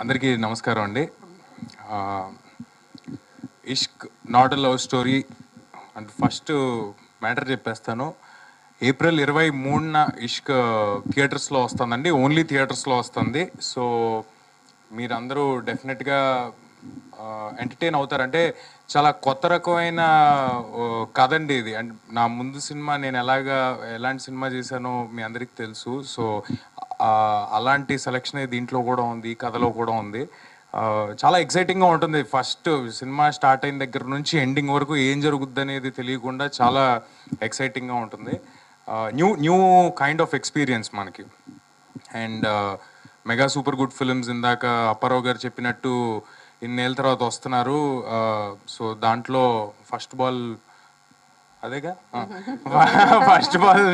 అందరికీ నమస్కారం అండి ఆ, ఇష్క్ నాట్ లవ్ స్టోరీ అంటే ఫస్ట్ మ్యాటర్ చెప్పేస్తాను ఏప్రిల్ ఇరవై మూడున ఇష్క్ థియేటర్స్లో వస్తుందండి ఓన్లీ థియేటర్స్లో వస్తుంది సో మీరందరూ డెఫినెట్గా ఎంటర్టైన్ అవుతారంటే చాలా కొత్త రకమైన ఓ, కథ అండి ఇది అండ్ నా ముందు సినిమా నేను ఎలాగా ఎలాంటి సినిమా చేశానో మీ అందరికీ తెలుసు సో ఆ, అలాంటి సెలక్షన్ దీంట్లో కూడా ఉంది ఈ కథలో కూడా ఉంది ఆ, చాలా ఎక్సైటింగ్గా ఉంటుంది ఫస్ట్ సినిమా స్టార్ట్ అయిన దగ్గర నుంచి ఎండింగ్ వరకు ఏం జరుగుద్ది అనేది తెలియకుండా చాలా ఎక్సైటింగ్గా ఉంటుంది new new kind of experience మనకి and mega super good films ఇందాక అప్పారావు గారు చెప్పినట్టు ఇన్నేళ్ళ తర్వాత వస్తున్నారు సో దాంట్లో ఫస్ట్ బాల్ అదేగా ఫస్ట్ బాల్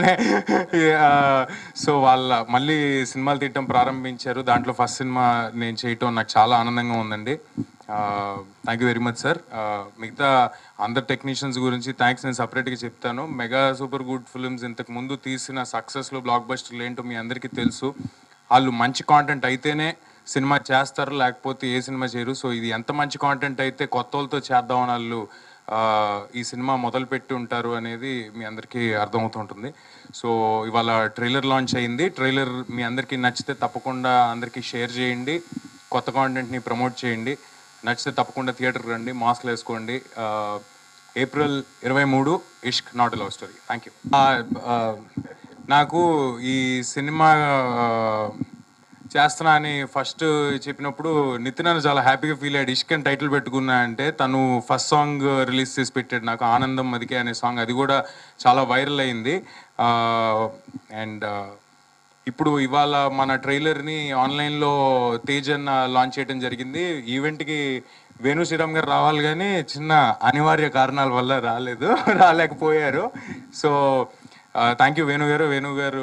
సో వాళ్ళ మళ్ళీ సినిమాలు తీయటం ప్రారంభించారు దాంట్లో ఫస్ట్ సినిమా నేను చేయటం నాకు చాలా ఆనందంగా ఉందండి thank you very much sir మిగతా అందరు టెక్నీషియన్స్ గురించి థ్యాంక్స్ నేను సపరేట్గా చెప్తాను మెగా సూపర్ గుడ్ ఫిల్మ్స్ ఇంతకు ముందు తీసిన సక్సెస్లో బ్లాక్ బస్టర్లు ఏంటో మీ అందరికీ తెలుసు వాళ్ళు మంచి కాంటెంట్ అయితేనే సినిమా చేస్తారు లేకపోతే ఏ సినిమా చేయరు సో ఇది ఎంత మంచి కాంటెంట్ అయితే కొత్త వాళ్ళతో చేద్దామని వాళ్ళు ఆ, ఈ సినిమా మొదలు పెట్టి ఉంటారు అనేది మీ అందరికీ అర్థమవుతుంటుంది సో ఇవాళ ట్రైలర్ లాంచ్ అయింది ట్రైలర్ మీ అందరికీ నచ్చితే తప్పకుండా అందరికీ షేర్ చేయండి కొత్త కాంటెంట్ని ప్రమోట్ చేయండి నచ్చితే తప్పకుండా థియేటర్కి రండి మాస్క్లు వేసుకోండి ఆ, ఏప్రిల్ ఇరవై మూడు Ishq not love story thank you నాకు ఈ సినిమా ఆ, చేస్తున్నా అని ఫస్ట్ చెప్పినప్పుడు నితిన్ అని చాలా హ్యాపీగా ఫీల్ అయ్యాడు ఇష్క్ అని టైటిల్ పెట్టుకున్నా అంటే తను ఫస్ట్ సాంగ్ రిలీజ్ చేసి పెట్టాడు నాకు ఆనందం అదికే అనే సాంగ్ అది కూడా చాలా వైరల్ అయింది అండ్ ఇప్పుడు ఇవాళ మన ట్రైలర్ని ఆన్లైన్లో తేజ్ అన్న లాంచ్ చేయడం జరిగింది ఈవెంట్కి వేణు శ్రీరామ్ గారు రావాలి కానీ చిన్న అనివార్య కారణాల వల్ల రాలేదు రాలేకపోయారు సో థ్యాంక్ యూ వేణు గారు వేణు గారు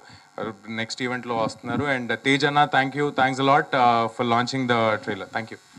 నెక్స్ట్ ఈవెంట్లో వస్తున్నారు అండ్ తేజ్ అన్న thank you thanks a lot for launching the trailer thank you